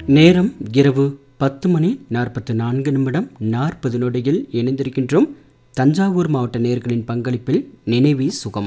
நேரம் இரவு பத்து மணி நாற்பத்து நான்கு நிமிடம் நாற்பது நொடியில் இணைந்திருக்கின்றோம் தஞ்சாவூர் மாவட்ட நேர்களின் பங்களிப்பில் நினைவி சுகம்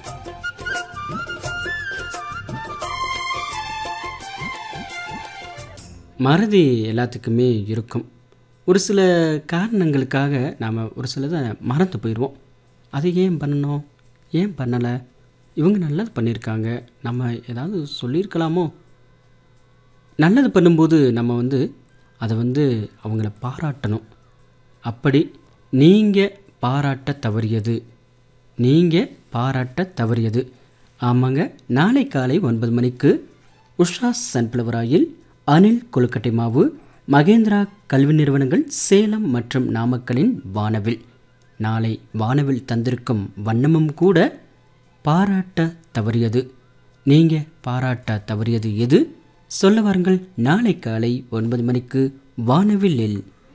மறதி எல்லாத்துக்குமே இருக்கும் ஒரு சில காரணங்களுக்காக நாம் ஒரு சிலதை மறந்து போயிடுவோம் அது ஏன் பண்ணணும் ஏன் பண்ணலை இவங்க நல்லது பண்ணியிருக்காங்க நம்ம ஏதாவது சொல்லியிருக்கலாமோ நல்லது பண்ணும்போது நம்ம வந்து அதை வந்து அவங்கள பாராட்டணும் அப்படி நீங்கள் பாராட்ட தவறியது நீங்கள் பாராட்ட தவறியது ஆமாங்க நாளை காலை ஒன்பது மணிக்கு உஷா சன்ஃப்ளவர் ஆயில் அனில் கொழுக்கட்டை மாவு மகேந்திரா கல்வி நிறுவனங்கள் சேலம் மற்றும் நாமக்கலின் வானவில் நாளை வானவில் தந்திருக்கும் வண்ணமும் கூட பாராட்ட தவறியது நீங்கள் பாராட்ட தவறியது எது சொல்ல வாருங்கள் நாளை காலை ஒன்பது மணிக்கு வானவில்லில்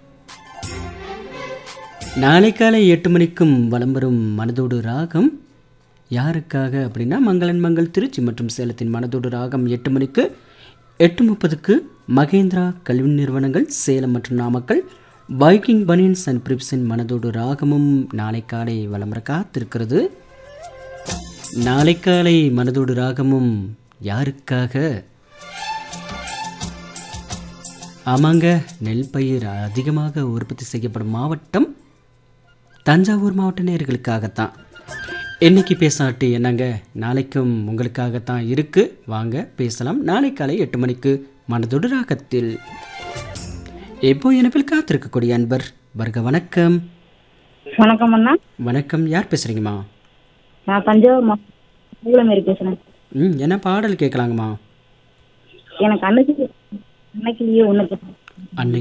நாளை காலை எட்டு மணிக்கும் வலம் வரும் மனதோடு ராகம் யாருக்காக அப்படின்னா மங்களன் மங்கள் திருச்சி மற்றும் சேலத்தின் மனதோடு ராகம் எட்டு மணிக்கு எட்டு முப்பதுக்கு மகேந்திரா கல்வி நிறுவனங்கள் சேலம் மற்றும் நாமக்கல் பைக்கிங் பனியன்ஸ் அண்ட் பிரிப்ஸின் மனதோடு ராகமும் நாளை காலை வலம் வர காத்திருக்கிறது நாளை காலை மனதோடு ராகமும் யாருக்காக ஆமாங்க நெல் பயிர் அதிகமாக உற்பத்தி செய்யப்படும் மாவட்டம் தஞ்சாவூர் மாவட்ட நேர்களுக்காகத்தான் இன்னைக்கு பேசாட்டு என்னங்க நாளைக்கும் உங்களுக்காகத்தான் இருக்கு வாங்க பேசலாம் நாளை காலை எட்டு மணிக்கு மனதொடு ராகத்தில் எப்போ எனப்பில் காத்திருக்கக்கூடிய அன்பர் வருக வணக்கம் வணக்கம் அண்ணா வணக்கம் யார் பேசுறீங்கம்மா நான் தஞ்சாவூர் மாவட்டம் மாரி பேசுறேன் ம் என்ன பாடல் கேட்கலாங்கம்மா எனக்கு அன்னைக்கு அன்னைக்கு ஒன்று அன்னை